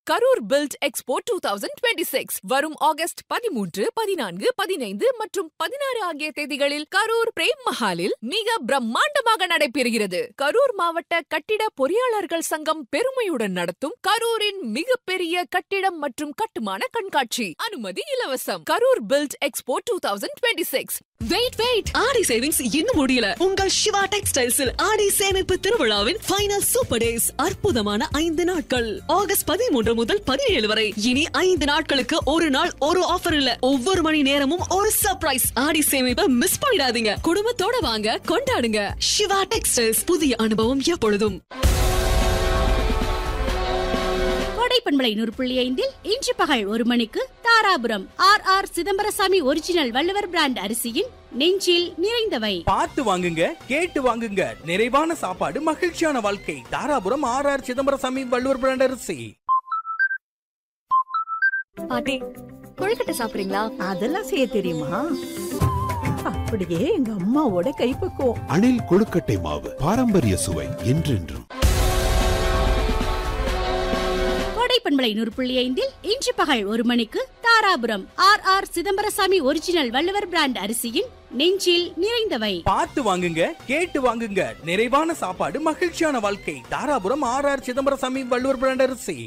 Karur build expo two thousand twenty six வரும் ஆகஸ்ட் பதிமூன்று பதினான்கு பதினைந்து மற்றும் பதினாறு ஆகிய தேதிகளில் கரூர் பிரேம் மஹாலில் மிக பிரம்மாண்டமாக நடைபெறுகிறது கரூர் மாவட்ட கட்டிட பொறியாளர்கள் சங்கம் பெருமையுடன் நடத்தும் கரூரின் மிகப்பெரிய கட்டிடம் மற்றும் கட்டுமான கண்காட்சி அனுமதி இலவசம் Karur build expo two thousand twenty six wait wait Aadi savings இன்னும் முடியல உங்கள் சிவா டெக்ஸ்டைல்ஸில் ஆடி சேமிப்பு திருவிழாவின் ஃபைனல் சூப்பர் டேஸ் அற்புதமான ஐந்து நாட்கள் ஆகஸ்ட் பதிமூன்று முதல் பதினேழு வரை இனி ஐந்து நாட்களுக்கு ஒரு நாள் ஒரு ஆஃபர் இல்ல ஒவ்வொரு மணி நேரமும் ஒரு சர்ப்ரைஸ் ஆடி சேமிப்பை மிஸ் பண்ணிடாதீங்க குடும்பத்தோட வாங்க கொண்டாடுங்க சிவா டெக்ஸ்டைல்ஸ் புதிய அனுபவம் எப்பொழுதும் கோடை பண்பலை நூறு புள்ளி ஐந்தில் இன்று பகல் ஒரு மணிக்கு Dharapuram R R Chidambarasamy original Valluvar brand அரிசியின் நெஞ்சில் நிறைந்தவை பார்த்து வாங்குங்க கேட்டு வாங்குங்க நிறைவான சாப்பாடு மகிழ்ச்சியான வாழ்க்கை Dharapuram R R Chidambarasamy Valluvar brand அரிசி பாட்டி கொழுக்கட்டை சாப்பிடுறீங்களா அதெல்லாம் செய்ய தெரியுமா அப்படியே எங்க அம்மாவோட கைப்பக்குவம் அணில் கொழுக்கட்டை மாவு பாரம்பரிய சுவை என்றென்றும் கோடை பண்பலை நூறு புள்ளி ஐந்தில் இன்று பகல் ஒரு மணிக்கு Dharapuram R R Chidambarasamy original Valluvar brand அரிசியின் நெஞ்சில் நிறைந்தவை பார்த்து வாங்குங்க கேட்டு வாங்குங்க நிறைவான சாப்பாடு மகிழ்ச்சியான வாழ்க்கை Dharapuram R R Chidambarasamy Valluvar brand அரிசி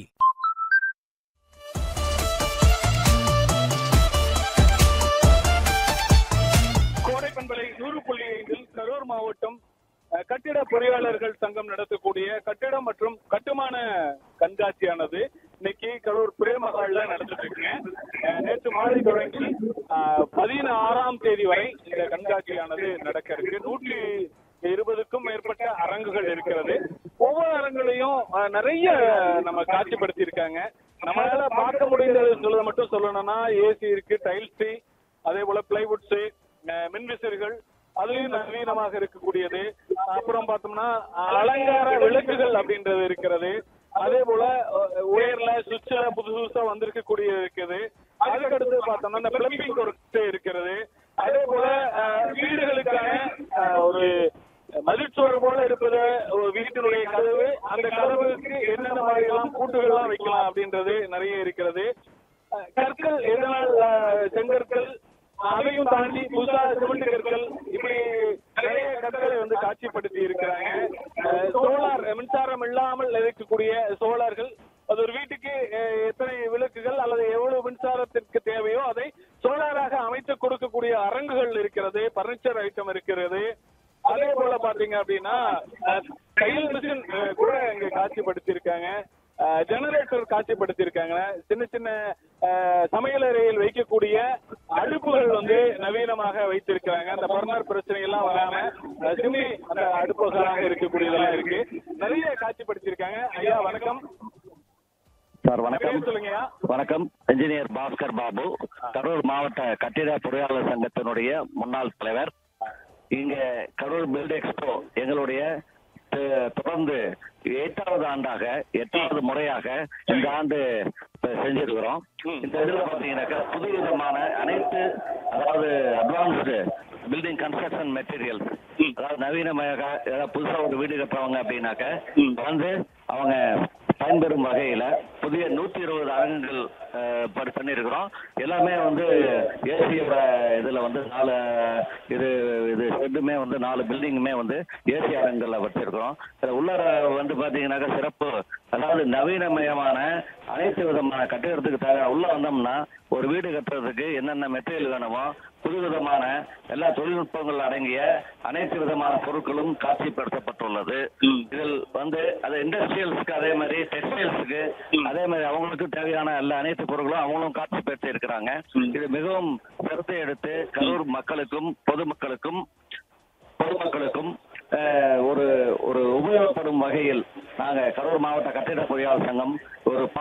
கோடை பண்பலை நூறு புள்ளி ஐந்தில் கரூர் மாவட்டம் அஹ், கட்டிட பொறியாளர்கள் சங்கம் நடத்தக்கூடிய கட்டிடம் மற்றும் கட்டுமான கண்காட்சியானது இன்னைக்கு கரூர் பிரேமகால்ல நடந்துட்டு இருக்குங்க அஹ், நேற்று மாலை தொடங்கி அஹ், பதினாறாம் தேதி வரை இந்த கண்காட்சியானது நடக்க இருக்கு நூற்றி இருபதுக்கும் மேற்பட்ட அரங்குகள் இருக்கிறது ஒவ்வொரு அரங்குலையும் அஹ், நிறைய நம்ம காட்சிப்படுத்தி இருக்காங்க நம்மளால பார்க்க முடிந்தது சொல்றதை மட்டும் சொல்லணும்னா ஏசி இருக்கு டைல்ஸ் அதே போல பிளைவுட்ஸ் மின்விசிறிகள் அதுலயும் நவீனமாக இருக்கக்கூடியது அப்புறம் பார்த்தோம்னா அலங்கார விளக்குகள் அப்படின்றது இருக்கிறது அதே போல அஹ், உயர்ல சுவிட்ச்ல புதுசு புதுசா வந்திருக்கக்கூடிய இருக்குது அதுக்கு அடுத்து பார்த்தோம்னா இந்த பிளம்பிங் ஒர்க் இருக்கிறது அதே போல அஹ், வீடுகளுக்கான அஹ், ஒரு மதிச்சுவர் போல இருப்பது ஒரு வீட்டினுடைய கதவு அந்த கதவுக்கு என்னென்ன மாதிரி எல்லாம் பூட்டுகள்லாம் வைக்கலாம் அப்படின்றது நிறைய இருக்கிறது அஹ், கற்கள் எதனால் அஹ், செங்கற்கள் அதையும் தாண்டி புதுசா சிமெண்ட் கற்கள் இப்படி நிறைய கற்களை வந்து காட்சிப்படுத்தி இருக்கிறாங்க சோலார் மின்சாரம் இல்லாமல் இருக்கக்கூடிய சோலார்கள் அது ஒரு வீட்டுக்கு அஹ், எத்தனை விளக்குகள் அல்லது எவ்வளவு மின்சாரத்திற்கு தேவையோ அதை சோலாராக அமைத்து கொடுக்கக்கூடிய அரங்குகள் இருக்கிறது பர்னிச்சர் ஐட்டம் இருக்கிறது அதே போல பாத்தீங்க அப்படின்னா அஹ், தையல் மிஷின் அஹ், கூட இங்க காட்சிப்படுத்தி இருக்காங்க ஜெனரேட்டர் காட்சிப்படுத்தியிருக்காங்க சின்ன சின்ன அஹ், சமையலறையில் வைக்கக்கூடிய அடுப்புகள் வந்து நவீனமாக வைத்திருக்கிறாங்க அந்த பர்னர் பிரச்சனை எல்லாம் வராம அஹ், சிம்மி அந்த அடுப்புகளாக இருக்கக்கூடியதெல்லாம் இருக்கு நிறைய காட்சிப்படுத்தியிருக்காங்க ஐயா வணக்கம் சார் வணக்கம் பேர் சொல்லுங்கய்யா வணக்கம் இன்ஜினியர் பாஸ்கர் பாபு கரூர் மாவட்ட கட்டிட பொறியாளர் சங்கத்தினுடைய முன்னாள் தலைவர் இங்க கரூர் பில்ட் எக்ஸ்போ எங்களுடைய த- தொடர்ந்து எட்டாவது ஆண்டாக எட்டாவது முறையாக இந்த ஆண்டு இப்ப செஞ்சிருக்கிறோம் இந்த இதுல பாத்தீங்கன்னாக்கா புதுவிதமான அனைத்து அதாவது அட்வான்ஸ்டு பில்டிங் கன்ஸ்ட்ரக்ஷன் மெட்டீரியல்ஸ் அதாவது நவீனமாக ஏதாவது புதுசா ஒரு வீடு கட்டுறவங்க அப்படின்னாக்க வந்து அவங்க பயன்பெறும் வகையில புதிய நூத்தி இருபது அரங்குகள் அஹ், படி- பண்ணியிருக்கிறோம் எல்லாமே வந்து ஏசியோட இதுல வந்து நாலு இது இது ரெண்டுமே வந்து நாலு பில்டிங்குமே வந்து ஏசி அரங்குகள்ல வச்சிருக்கிறோம் இதுல உள்ளார வந்து பாத்தீங்கன்னாக்கா சிறப்பு அதாவது நவீனமயமான அனைத்து விதமான கட்டிடத்துக்கு தேவை உள்ள வந்தோம்னா ஒரு வீடு கட்டுறதுக்கு என்னென்ன மெட்டீரியல் வேணுமோ புதுவிதமான எல்லா தொழில்நுட்பங்கள் அடங்கிய அனைத்து விதமான பொருட்களும் காட்சிப்படுத்தப்பட்டுள்ளது இதில் வந்து அது இண்டஸ்ட்ரியல்ஸ்க்கு அதே மாதிரி டெக்ஸ்டைல்ஸுக்கு அதே மாதிரி அவங்களுக்கு தேவையான எல்லா அனைத்து பொருட்களும் அவங்களும் காட்சிப்படுத்தி இருக்கிறாங்க இது மிகவும் சிரத்தை எடுத்து கரூர் மக்களுக்கும் பொதுமக்களுக்கும் பொதுமக்களுக்கும் அஹ், ஒரு ஒரு உபயோகப்படும் வகையில் நாங்க கரூர் மாவட்ட கட்டிட பொறியாளர் சங்கம் ஒரு